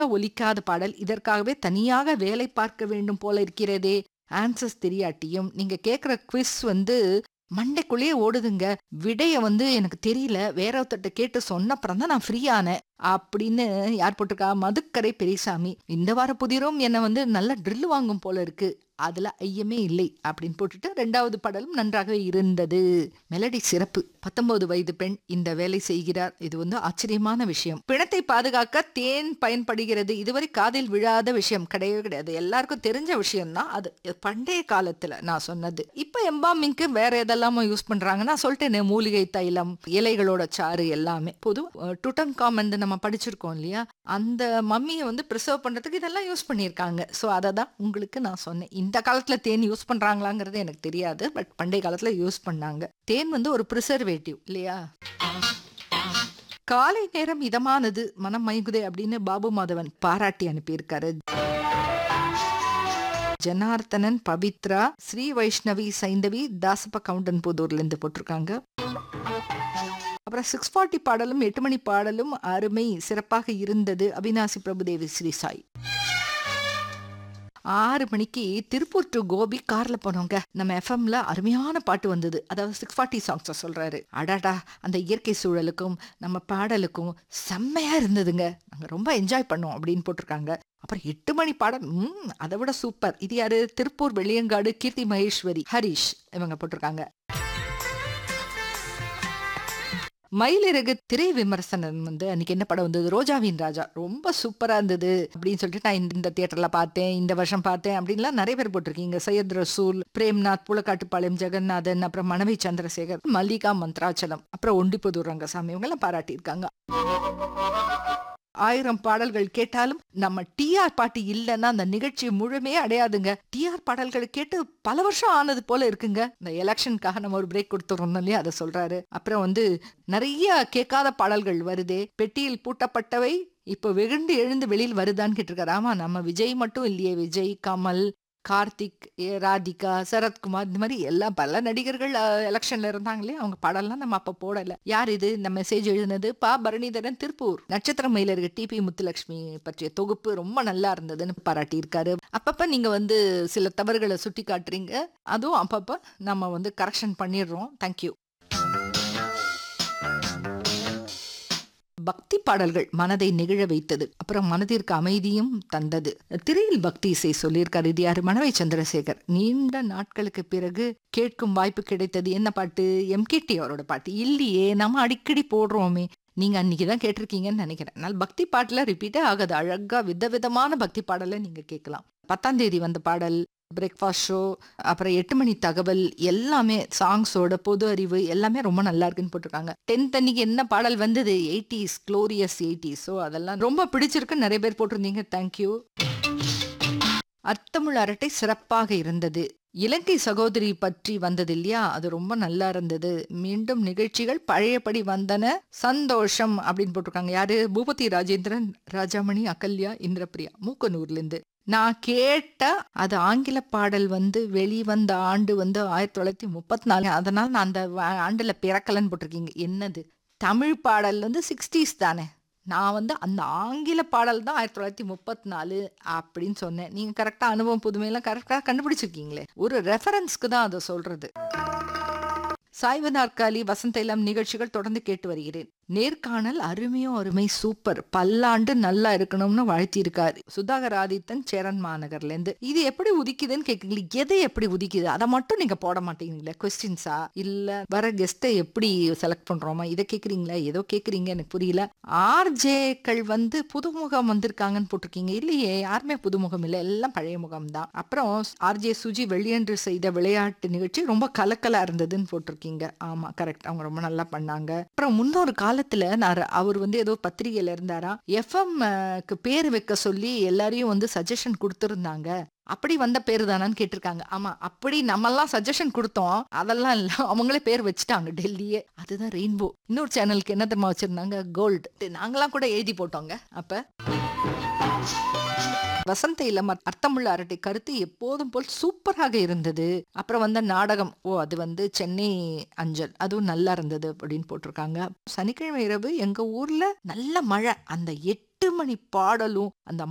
ஒலிக்காத பாடல் இதற்காகவே தனியாக வேலை பார்க்க வேண்டும் போல இருக்கிறதே ஆன்சர்ஸ் தெரியாட்டியும் நீங்க கேக்குற குவிஸ் வந்து மண்டைக்குள்ளேயே ஓடுதுங்க விடைய வந்து எனக்கு தெரியல வேற ஒருத்தட்ட கேட்டு சொன்னப்புறம் தான் நான் ஃப்ரீ ஆனேன் அப்படின்னு யார் போட்டிருக்கா மதுக்கரை பெரியசாமி இந்த வார புதிரும் என்னை வந்து நல்ல ட்ரில் வாங்கும் போல இருக்கு அதுல ஐயமே இல்லை அப்படின்னு போட்டுட்டு ரெண்டாவது பாடலும் நன்றாகவே இருந்தது மெலடி சிறப்பு பத்தொன்பது வயது பெண் இந்த வேலை செய்கிறார் இது வந்து ஆச்சரியமான விஷயம் பிணத்தை பாதுகாக்க தேன் பயன்படுகிறது இதுவரை காதில் விழாத விஷயம் கிடையவே கிடையாது எல்லாருக்கும் தெரிஞ்ச விஷயம் தான் அது பண்டைய காலத்துல நான் சொன்னது இப்ப எம்பாமிங்க்கு வேற எதெல்லாமோ யூஸ் பண்றாங்க நான் சொல்லிட்டேனே மூலிகை தைலம் இலைகளோட சாறு எல்லாமே பொது டுட்டன் காமன் நம்ம படிச்சிருக்கோம் இல்லையா அந்த மம்மியை வந்து ப்ரிசர்வ் பண்றதுக்கு இதெல்லாம் யூஸ் பண்ணியிருக்காங்க ஸோ அதை தான் உங்களுக்கு நான் சொன்னேன் இந்த காலத்துல தேன் யூஸ் பண்றாங்களாங்கிறது எனக்கு தெரியாது பட் பண்டைய காலத்துல யூஸ் பண்ணாங்க தேன் வந்து ஒரு ப்ரிசர்வேட்டிவ் இல்லையா காலை நேரம் இதமானது மனம் மயங்குதே அப்படின்னு பாபு மாதவன் பாராட்டி அனுப்பியிருக்காரு ஜனார்த்தனன் பவித்ரா ஸ்ரீ வைஷ்ணவி சைந்தவி தாசப்ப கவுண்டன் புதூர்ல இருந்து போட்டிருக்காங்க அப்புறம் சிக்ஸ் ஃபார்ட்டி பாடலும் எட்டு மணி பாடலும் அருமை சிறப்பாக இருந்தது அவினாசி பிரபுதேவி ஸ்ரீ சாய் ஆறு மணிக்கு திருப்பூர் டு கோபி கார்ல போனோங்க நம்ம எஃப்எம்ல அருமையான பாட்டு வந்தது அதாவது சிக்ஸ் ஃபார்ட்டி சாங்ஸை சொல்றாரு அடாடா அந்த இயற்கை சூழலுக்கும் நம்ம பாடலுக்கும் செம்மையா இருந்ததுங்க நாங்க ரொம்ப என்ஜாய் பண்ணோம் அப்படின்னு போட்டிருக்காங்க அப்புறம் எட்டு மணி பாடல் ம் அதை விட சூப்பர் இது யாரு திருப்பூர் வெளியங்காடு கீர்த்தி மகேஸ்வரி ஹரிஷ் இவங்க போட்டிருக்காங்க மயிலிறகு திரை விமர்சனம் வந்து அன்னைக்கு என்ன படம் வந்தது ரோஜாவின் ராஜா ரொம்ப சூப்பரா இருந்தது அப்படின்னு சொல்லிட்டு நான் இந்த- இந்த தியேட்டர்ல பார்த்தேன் இந்த வருஷம் பார்த்தேன் அப்படின்லாம் நிறைய பேர் போட்டிருக்கீங்க சையத் ரசூல் பிரேம்நாத் புலக்காட்டுப்பாளையம் ஜெகநாதன் அப்புறம் மனைவி சந்திரசேகர் மல்லிகா மந்த்ராச்சலம் அப்புறம் ஒண்டிப்புதூர் ரங்கசாமி இவங்க எல்லாம் பாராட்டியிருக்காங்க ஆயிரம் பாடல்கள் கேட்டாலும் நம்ம டிஆர் பாட்டு இல்லைன்னா அந்த நிகழ்ச்சி முழுமையே அடையாதுங்க டிஆர் பாடல்கள் கேட்டு பல வருஷம் ஆனது போல இருக்குங்க இந்த எலெக்ஷனுக்காக நம்ம ஒரு பிரேக் கொடுத்துறோம் இல்லையா அதை சொல்றாரு அப்புறம் வந்து நிறைய கேட்காத பாடல்கள் வருதே பெட்டியில் பூட்டப்பட்டவை இப்போ வெகுண்டு எழுந்து வெளியில் வருதான்னு கேட்டிருக்காரு ஆமா நம்ம விஜய் மட்டும் இல்லையே விஜய் கமல் கார்த்திக் ஏ, ராதிகா சரத்குமார் இந்த மாதிரி எல்லா பல நடிகர்கள் எலெக்ஷன்ல இருந்தாங்களே அவங்க பாடல்லாம் நம்ம அப்ப போடல யார் இது இந்த மெசேஜ் எழுதினது பா பரணிதரன் திருப்பூர் நட்சத்திர மயிலருக்கு டிபி முத்துலட்சுமி பற்றிய தொகுப்பு ரொம்ப நல்லா இருந்ததுன்னு பாராட்டியிருக்காரு அப்பப்ப நீங்க வந்து சில தவறுகளை சுட்டி காட்டுறீங்க அதுவும் அப்பப்ப நம்ம வந்து கரெக்ஷன் பண்ணிடுறோம் தேங்க்யூ பக்தி பாடல்கள் மனதை நிகழ வைத்தது அப்புறம் மனதிற்கு அமைதியும் தந்தது திரையில் பக்தி இசை சொல்லியிருக்காரு இது யாரு மனவை சந்திரசேகர் நீண்ட நாட்களுக்கு பிறகு கேட்கும் வாய்ப்பு கிடைத்தது என்ன பாட்டு எம்கேடி அவரோட பாட்டு இல்லையே நம்ம அடிக்கடி போடுறோமே நீங்க அன்னைக்கு தான் கேட்டிருக்கீங்கன்னு நினைக்கிறேன் அதனால பக்தி பாட்டுல ரிப்பீட்டே ஆகாது அழகா விதவிதமான பக்தி பாடலை நீங்க கேட்கலாம் பத்தாம் தேதி வந்த பாடல் பிரேக்ஃபாஸ்ட் ஷோ அப்புறம் எட்டு மணி தகவல் எல்லாமே சாங்ஸோட பொது அறிவு எல்லாமே ரொம்ப நல்லா இருக்குன்னு போட்டிருக்காங்க டென்த் அன்னைக்கு என்ன பாடல் வந்தது எயிட்டிஸ் க்ளோரியஸ் எயிட்டிஸ் ஸோ அதெல்லாம் ரொம்ப பிடிச்சிருக்கு நிறைய பேர் போட்டிருந்தீங்க தேங்க்யூ அர்த்தமுள்ள அரட்டை சிறப்பாக இருந்தது இலங்கை சகோதரி பற்றி வந்தது இல்லையா அது ரொம்ப நல்லா இருந்தது மீண்டும் நிகழ்ச்சிகள் பழையபடி வந்தன சந்தோஷம் அப்படின்னு போட்டிருக்காங்க யாரு பூபதி ராஜேந்திரன் ராஜாமணி அகல்யா இந்திரபிரியா மூக்கனூர்ல இருந்து நான் கேட்ட அது ஆங்கில பாடல் வந்து வெளிவந்த ஆண்டு வந்து ஆயிரத்தி தொள்ளாயிரத்தி முப்பத்தி நாலு அதனால நான் அந்த வ- ஆண்டுல பிறக்கலன்னு போட்டிருக்கீங்க என்னது தமிழ் பாடல் வந்து சிக்ஸ்டீஸ் தானே நான் வந்து அந்த ஆங்கில பாடல் தான் ஆயிரத்தி தொள்ளாயிரத்தி முப்பத்தி நாலு அப்படின்னு சொன்னேன் நீங்க கரெக்டா அனுபவம் புதுமையெல்லாம் கரெக்டா கண்டுபிடிச்சிருக்கீங்களே ஒரு ரெஃபரன்ஸ்க்கு தான் அதை சொல்றது சாய்வு நாற்காலி வசந்த இளம் நிகழ்ச்சிகள் தொடர்ந்து கேட்டு வருகிறேன் நேர்காணல் அருமையும் அருமை சூப்பர் பல்லாண்டு நல்லா இருக்கணும்னு வாழ்த்தியிருக்காரு சுதாகர் ஆதித்தன் சேரன் மாநகர்ல இருந்து இது எப்படி உதிக்குதுன்னு கேக்குறீங்களா எதை எப்படி உதிக்குது அதை மட்டும் நீங்க போட மாட்டேங்கிறீங்களா கொஸ்டின்ஸா இல்ல வர கெஸ்ட்டை எப்படி செலக்ட் பண்றோமா இதை கேக்குறீங்களா ஏதோ கேக்குறீங்க எனக்கு புரியல ஆர்ஜேக்கள் வந்து புதுமுகம் வந்திருக்காங்கன்னு போட்டிருக்கீங்க இல்லையே யாருமே புதுமுகம் இல்லை எல்லாம் பழைய முகம் தான் அப்புறம் ஆர்ஜே சுஜி வெளியன்று செய்த விளையாட்டு நிகழ்ச்சி ரொம்ப கலக்கலா இருந்ததுன்னு போட்டிருக்கீங்க ஆமா கரெக்ட் அவங்க ரொம்ப நல்லா பண்ணாங்க அப்புறம் முன்னொரு காலத்துல நான் அவர் வந்து ஏதோ பத்திரிகையில இருந்தாரா எஃப்எம் க்கு பேர் வைக்க சொல்லி எல்லாரையும் வந்து சஜஷன் கொடுத்துருந்தாங்க அப்படி வந்த பேரு தானான்னு கேட்டிருக்காங்க ஆமா அப்படி நம்மெல்லாம் சஜஷன் கொடுத்தோம் அதெல்லாம் இல்ல அவங்களே பேர் வச்சுட்டாங்க டெல்லியே அதுதான் ரெயின்போ இன்னொரு சேனலுக்கு என்ன தெரியுமா வச்சிருந்தாங்க கோல்டு நாங்களாம் கூட எழுதி போட்டோங்க அப்ப வசந்த இளம் அர்த்தமுள்ள அரட்டை கருத்து எப்போதும் போல் சூப்பராக இருந்தது அப்புறம் வந்த நாடகம் ஓ அது வந்து சென்னை அஞ்சல் அதுவும் நல்லா இருந்தது அப்படின்னு போட்டிருக்காங்க சனிக்கிழமை இரவு எங்க ஊர்ல நல்ல மழை அந்த எட்டு எட்டு மணி பாடலும் அந்த